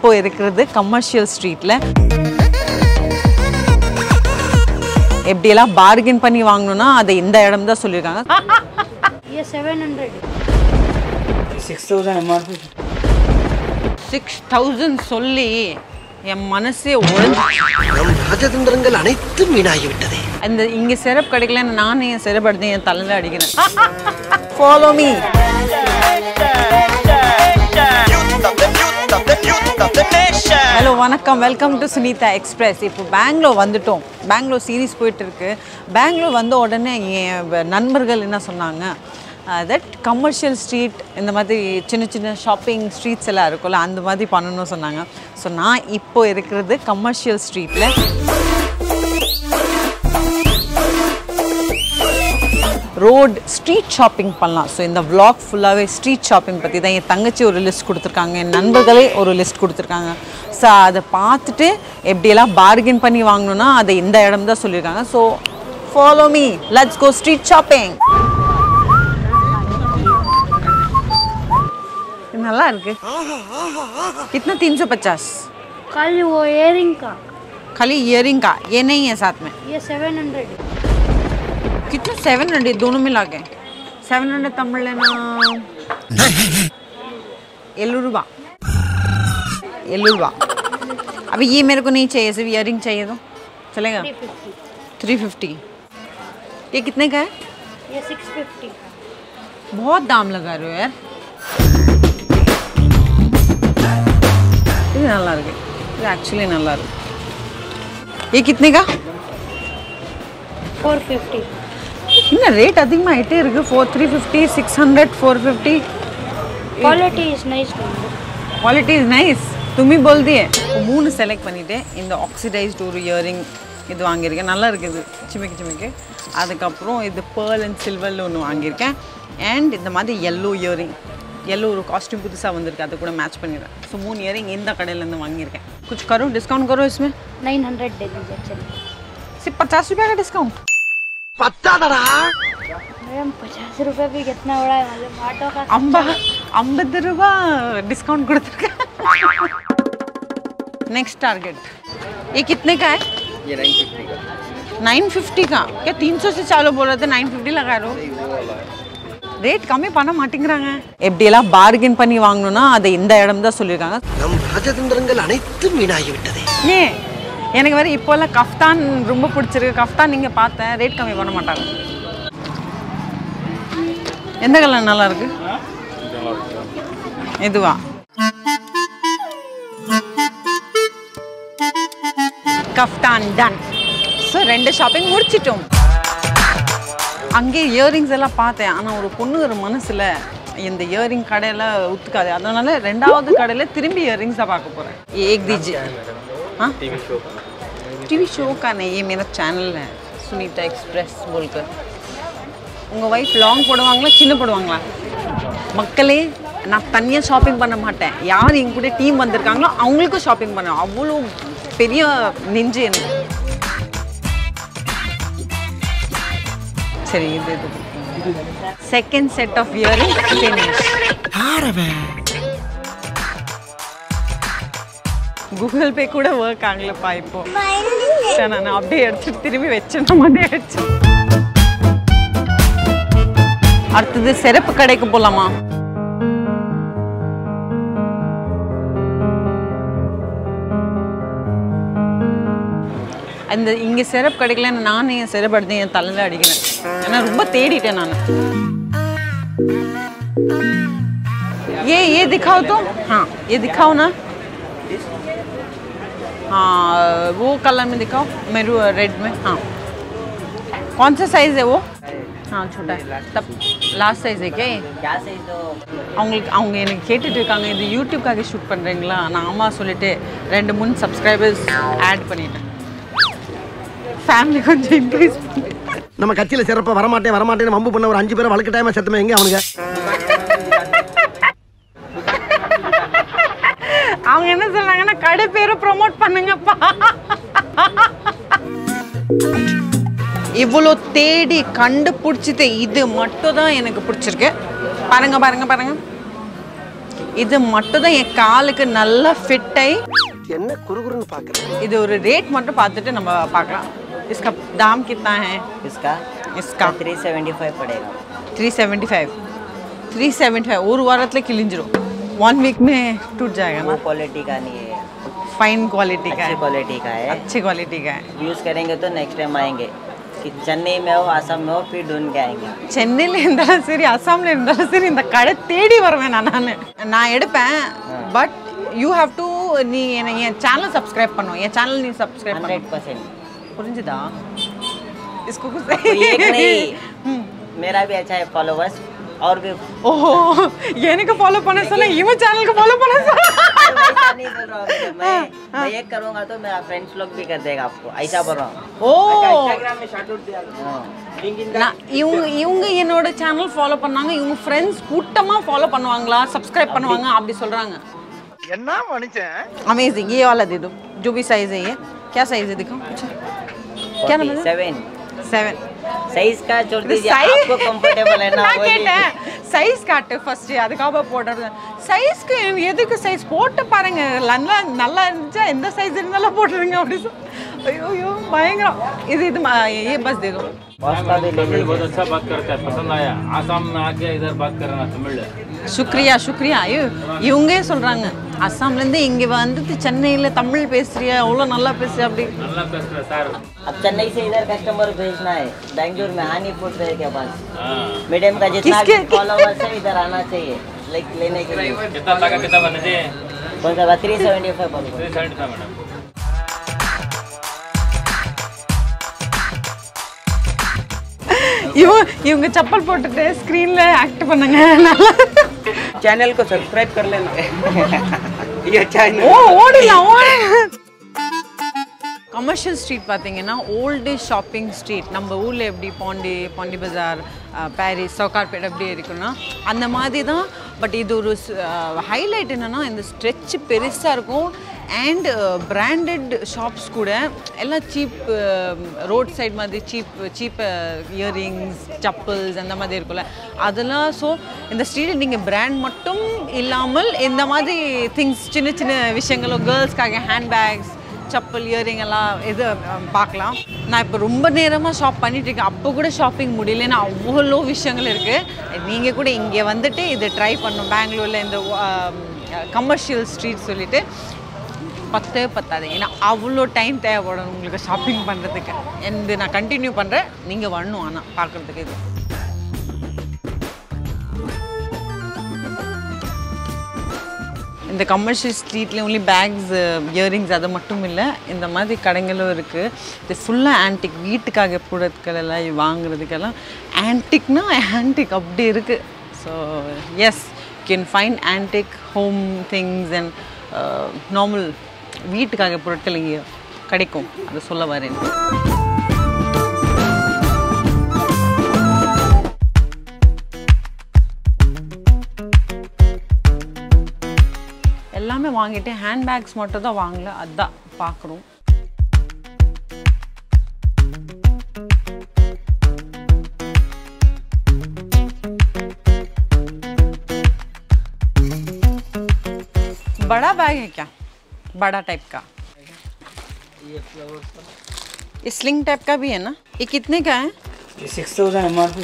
இப்போ இருக்கிறது கமர்ஷியல் ஸ்ட்ரீட்டில் எப்படியெல்லாம் பார்கென் பண்ணி வாங்கணும்னா அதை இந்த இடம் தான் சொல்லியிருக்காங்க ये seven hundred six thousand M R P six thousand சொல்லி என் மனசே உழைஞ்சு நம் ராஜதந்திரங்கள் அனைத்தும் வீணாகிவிட்டதே அந்த இங்கே சிறப்பு கிடைக்கலன்னு நானே என் சிறப்பு எடுத்து என் தலையில் அடிக்கிறேன் ஃபாலோ மீ ஹலோ வணக்கம் வெல்கம் டு சுனிதா எக்ஸ்பிரஸ் இப்போ பெங்களூர் வந்துட்டோம் பெங்களூர் சீரீஸ் போயிட்டு இருக்கு பெங்களூர் வந்த உடனே என் வ- நண்பர்கள் என்ன சொன்னாங்க தட் கமர்ஷியல் ஸ்ட்ரீட் இந்த மாதிரி சின்ன சின்ன ஷாப்பிங் ஸ்ட்ரீட்ஸ் எல்லாம் இருக்கும்ல அந்த மாதிரி பண்ணணும்னு சொன்னாங்க ஸோ நான் இப்போ இருக்கிறது கமர்ஷியல் ஸ்ட்ரீட்டில் ரோட் ஸ்ட்ரீட் ஷாப்பிங் பண்ணலாம் ஸோ இந்த vlog ஃபுல்லாகவே ஸ்ட்ரீட் ஷாப்பிங் பற்றி தான் என் தங்கச்சி ஒரு லிஸ்ட் கொடுத்துருக்காங்க என் நண்பர்களே ஒரு லிஸ்ட் கொடுத்துருக்காங்க ஸோ அதை பார்த்துட்டு எப்படியெல்லாம் பார்கென் பண்ணி வாங்கணும்னா அதை இந்த இடம் தான் சொல்லியிருக்காங்க so follow me let's go street shopping நல்லா இருக்கு कितना तीन सौ पचास कल वो इयरिंग का खाली इयरिंग का ये नहीं है साथ में ये सेवन हंड्रेड कितना सेवन हंड्रेड दोनों मिला के सेवन हंड्रेड तमिल लेना एल्लू रुपा एल्लू रुपा अभी ये मेरे को नहीं चाहिए सिर्फ इयरिंग चाहिए तो चलेगा थ्री फिफ्टी थ्री फिफ्टी ये कितने का है ये सिक्स फिफ्टी बहुत दाम लगा रहे हो यार இது நல்லா இருக்கு இது ஆக்சுவலி நல்லா இருக்கு ये कितने का फोर फिफ्टी என்ன ரேட் அதிகமாகிட்டே இருக்கு four three fifty six hundred four fifty quality is nice quality is nice துமி போல்தியே மூணு செலக்ட் பண்ணிட்டேன் இந்த ஆக்சிடைஸ்டு ஒரு இயரிங் இது வாங்கியிருக்கேன் நல்லா இருக்குது சிமிக்கு சிமிக்கு அதுக்கப்புறம் இது பேர்ல் அண்ட் சில்வரில் ஒன்று வாங்கியிருக்கேன் அண்ட் இந்த மாதிரி எல்லோ இயரிங் எல்லோ ஒரு காஸ்டியூம் புதுசாக வந்திருக்கு அது கூட மேட்ச் பண்ணிடுறேன் ஸோ மூணு இயரிங் இந்த கடையிலேருந்து வாங்கியிருக்கேன் कुछ करो डिस्काउंट करो इसमें नाइन हंड्रेड दे दीजिए चलिए सिर्फ पचास रुपये का डिस्काउंट பத்தாதடா मैडम पचास रुपये भी कितना बड़ा है मालूम ऑटो का ஐம்பா ஐம்பது ரூபா डिस्काउंट கொடுத்துருக்கேன் नेक्स्ट टारगेट ये कितने का है ये नाइन फिफ्टी का नाइन फिफ्टी का क्या तीन सौ से चालू बोल रहे थे नाइन फिफ्टी लगा रहे हो ரேட் கம்மி பண்ண மாட்டேங்கிறாங்க எப்படியெல்லாம் பார்கென் பண்ணி வாங்கணும்னா அதை இந்த இடம் தான் சொல்லியிருக்காங்க நம் ராஜதந்திரங்கள் அனைத்தும் வீணாகிவிட்டதே ஏன் எனக்கு வேற இப்போல்லாம் கஃப்தான் ரொம்ப பிடிச்சிருக்கு கஃப்தான் நீங்கள் பார்த்தேன் ரேட் கம்மி பண்ண மாட்டாங்க எந்த கலர் நல்லா இருக்கு இதுவா கஃப்தான் டன் ஸோ ரெண்டு ஷாப்பிங் முடிச்சிட்டோம் அங்கே இயரிங்ஸ் எல்லாம் பார்த்தேன் ஆனால் ஒரு பொண்ணு ஒரு மனசில் இந்த இயரிங் கடையில் ஒத்துக்காது அதனால ரெண்டாவது கடையில் திரும்பி இயரிங்ஸ் தான் பார்க்க போகிறேன் ஏக் दीजिए हाँ टीवी शो का नहीं ये मेरा चैनल है सुनीता एक्सप्रेस बोलकर உங்கள் ஒய்ஃப் லாங் போடுவாங்களா சின்ன போடுவாங்களா மக்களே நான் தனியாக ஷாப்பிங் பண்ண மாட்டேன் யார் எங்க கூட டீம் வந்திருக்காங்களோ அவங்களுக்கும் ஷாப்பிங் பண்ணேன் அவ்வளோ பெரிய நெஞ்சு எனக்கு சரி இது இது second set of earring finish Google Pay கூட ஒர்க் ஆகலப்பா இப்போ சரி, நான் அப்படியே எடுத்துட்டு திரும்பி வச்சேன் மாதிரி ஆயிடுச்சு அடுத்தது சிறப்பு கடைக்கு போலாமா அந்த இங்கே சிறப்பு கிடைக்கலன்னு நானே என் சிறப்பு எடுத்து என் தலையில் அடிக்கிறேன் ஏன்னா ரொம்ப தேடிட்டேன் நான் ये ये दिखाओ तो हाँ ये दिखाओ ना हाँ वो कलर में दिखाओ मेरू रेड में हाँ कौन सा साइज है वो हाँ छोटा है तब लास्ट साइज है क्या ये क्या सही तो அவங்களுக்கு அவங்க எனக்கு கேட்டுட்டு இருக்காங்க இது யூடியூப்காக ஷூட் பண்ணுறீங்களா நான் ஆமா சொல்லிட்டு ரெண்டு மூணு சப்ஸ்கிரைபர்ஸ் ஆட் பண்ணிட்டேன் ஃபேமிலி கொஞ்சம் இன்க்ரீஸ் நம்ம கட்சியில சிறப்பா வரமாட்டேன் வரமாட்டேன்னு வம்பு பண்ண ஒரு அஞ்சு பேரை வழக்கு டைமா செத்துமே எங்க அவனுங்க அவங்க என்ன சொன்னாங்கன்னா கடை பேரை ப்ரோமோட் பண்ணுங்கப்பா இவ்வளோ தேடி கண்டுபிடிச்சது இது மட்டும் தான் எனக்கு பிடிச்சிருக்கு பாருங்க பாருங்க பாருங்க இது மட்டும் தான் என் காலுக்கு நல்லா ஃபிட் ஆகி என்ன குறுகுறுன்னு பாக்குறேன் இது ஒரு ரேட் மட்டும் பார்த்துட்டு நம்ம பார்க்கலாம் इसका दाम कितना है इसका इसका थ्री सेवेंटी फाइव पड़ेगा three seventy five three seventy five ஒரு வாரத்தில் கிழிஞ்சிரும் ஒன் वीक में टूट जाएगा वो ना क्वालिटी का नहीं है फाइन क्वालिटी का अच्छी है क्वालिटी का है अच्छी क्वालिटी का है यूज़ करेंगे तो नेक्स्ट टाइम आएंगे कि चेन्नई में हो आसाम में हो फिर ढूंढ के आएंगे சென்னையில் இருந்தாலும் சரி அஸ்ஸாமில் இருந்தாலும் சரி இந்த கடை தேடி வருவேன் நான் நான் நான் எடுப்பேன் பட் யூ ஹாவ் டு நீ என்னை என் சேனல் சப்ஸ்கிரைப் பண்ணும் என் சேனல் நீ சப்ஸ்கிரைப் பண்ண हंड्रेड परसेंट புரிஞ்சுதா इसको कुछ तो एक नहीं मेरा भी अच्छा है फॉलोवर्स और भी ஓஹோ எனக்கு ஃபாலோ பண்ண சொன்ன இவன் சேனலுக்கு ஃபாலோ பண்ண சொன்ன ऐसा नहीं बोल रहा हूँ मैं मैं मैं एक करूँगा तो मेरा फ्रेंड्स लोग भी कर देगा आपको ऐसा बोल रहा हूँ ஓ इंस्टाग्राम में शॉर्ट आउट दिया लिंक நான் இவங்க இவங்க என்னோட சேனல் ஃபாலோ பண்ணாங்க இவங்க ஃப்ரெண்ட்ஸ் கூட்டமா ஃபாலோ பண்ணுவாங்களா சப்ஸ்கிரைब பண்ணுவாங்க அப்படி சொல்றாங்க என்ன மனுஷன் अमेजिंग ये वाला दे दो जो भी साइज है ये क्या साइज है दिखाओ कुछ क्या नाम है सेवन सेवन साइज का छोड़ दीजिए आपको कंफर्टेबल है ना நான் वो கேட்டேன் சைஸ் காட்டு ஃபர்ஸ்ட் அதுக்காக போடுறது சைஸ்க்கு எதுக்கு சைஸ் போட்டு பாருங்க நல்லா நல்லா இருந்துச்சா எந்த சைஸ் இருந்தாலும் போட்டுருங்க அப்படி சொல் ஐயோ ஐயோ பயங்கரம் இது இது ம- ये बस दे दो बॉस का भी ले तमिल लीजिए बहुत अच्छा बात करता है पसंद आया आसाम में आके इधर बात कर रहा तमिल சுக்ரியா சுக்ரியா ஐயோ இவங்கே சொல்றாங்க அஸ்ஸாம்லேருந்து இங்கே வந்துட்டு சென்னையில் தமிழ் பேசுறியா அவ்வளோ நல்லா பேசுறியா அப்படி नल्ला पेस्टर सर अब चेन्नई से इधर कस्टमर भेजना है बैंगलोर में हानि फूड के पास हाँ मीडियम का जितना भी किसके- फॉलोवर्स है इधर आना चाहिए लाइक लेने के लिए कितना लगा कितना बने थे कौन सा three seventy five three seventy था मैडम இவ இவங்க செப்பல் போட்டுட்டு ஸ்க்ரீனில் ஆக்ட் பண்ணுங்க நல்லா चैनल को सब्सक्राइब कर लेना ये अच्छा है ஓ ஓடிலாம் ஓடிலாம் கமர்ஷியல் ஸ்ட்ரீட் பார்த்தீங்கன்னா ஓல்டு ஷாப்பிங் ஸ்ட்ரீட் நம்ம ஊரில் எப்படி பாண்டி பாண்டி பஜார் அஹ், பாரிஸ் சவுகார்பேட் எப்படி இருக்குன்னா அந்த மாதிரி தான் பட் இது ஒரு ஹைலைட் என்னென்னா இந்த ஸ்ட்ரெச் பெருசாக இருக்கும் அண்ட் பிராண்டட் ஷாப்ஸ் கூட எல்லாம் சீப் ரோட் சைடு மாதிரி சீப் சீப் இயரிங்ஸ் சப்பல்ஸ் அந்த மாதிரி இருக்கும்ல அதெல்லாம் ஸோ இந்த ஸ்ட்ரீட்டில் நீங்கள் பிராண்ட் மட்டும் இல்லாமல் இந்த மாதிரி திங்ஸ் சின்ன சின்ன விஷயங்களும் கேர்ள்ஸ்க்காக ஹேண்ட்பேக்ஸ் செப்பல் இயரிங் எல்லாம் இது அஹ், பார்க்கலாம் நான் இப்போ ரொம்ப நேரமாக ஷாப் பண்ணிட்டு இருக்கேன் அப்போ கூட ஷாப்பிங் முடியலன்னா அவ்வளோ விஷயங்கள் இருக்குது நீங்கள் கூட இங்கே வந்துட்டு இதை ட்ரை பண்ணணும் பெங்களூரில் இந்த கமர்ஷியல் ஸ்ட்ரீட் சொல்லிட்டு பத்தே பத்தாது ஏன்னா அவ்வளோ டைம் தேவைப்படும் உங்களுக்கு ஷாப்பிங் பண்ணுறதுக்கு இது நான் கண்டினியூ பண்ணுறேன் நீங்கள் வரணும் ஆனால் பார்க்குறதுக்கு இது இந்த கமர்ஷியல் ஸ்ட்ரீட்ல ஒன்லி பேக்ஸ் இயரிங்ஸ் அது மட்டும் இல்லை இந்த மாதிரி கடைகளும் இருக்குது இது ஃபுல்லாக ஆன்டிக் வீட்டுக்காக போடுறதுக்கு எல்லாம் வாங்குறதுக்கெல்லாம் ஆன்டிக்னா ஆன்டிக் அப்படி இருக்குது so us can find antique home things and normal வீட்டுக்காக பொருட்கள் இங்கே கிடைக்கும் அதை சொல்ல வரேன் எல்லாமே வாங்கிட்டு ஹேண்ட்பேக்ஸ் மட்டும் தான் வாங்கல அதான் பார்க்குறோம் बड़ा बैग है क्या बड़ा टाइप का ये स्लिंग टाइप का भी है ना ये कितने का है सिक्स थाउजेंड एम आर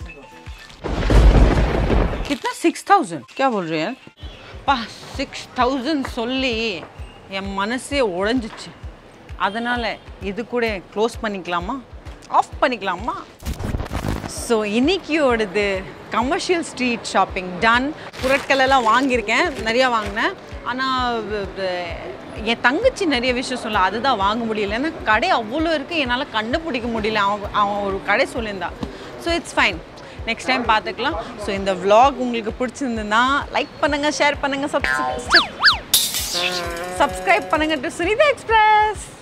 कितना சிக்ஸ் தௌசண்ட் क्या बोल रहे हैं பா சிக்ஸ் தௌசண்ட் சொல்லி என் மனசே உடைஞ்சிச்சு அதனால் இது கூட க்ளோஸ் பண்ணிக்கலாமா ஆஃப் பண்ணிக்கலாமா ஸோ இன்னைக்கியோடது கமர்ஷியல் ஸ்ட்ரீட் ஷாப்பிங் டன் பொருட்கள் எல்லாம் வாங்கியிருக்கேன் நிறையா வாங்கினேன் ஆனால் என் தங்கச்சி நிறைய விஷயம் சொல்ல அதுதான் வாங்க முடியல ஏன்னா கடை அவ்வளோ இருக்குது என்னால் கண்டுபிடிக்க முடியல அவன் அவன் ஒரு கடை சொல்லியிருந்தான் so it's fine next time பார்த்துக்கலாம் ஸோ இந்த vlog உங்களுக்கு பிடிச்சிருந்ததுன்னா லைக் பண்ணுங்கள் ஷேர் பண்ணுங்கள் சப்ஸ்கிரைப் பண்ணுங்கள் டு சுனிதா எக்ஸ்பிரஸ்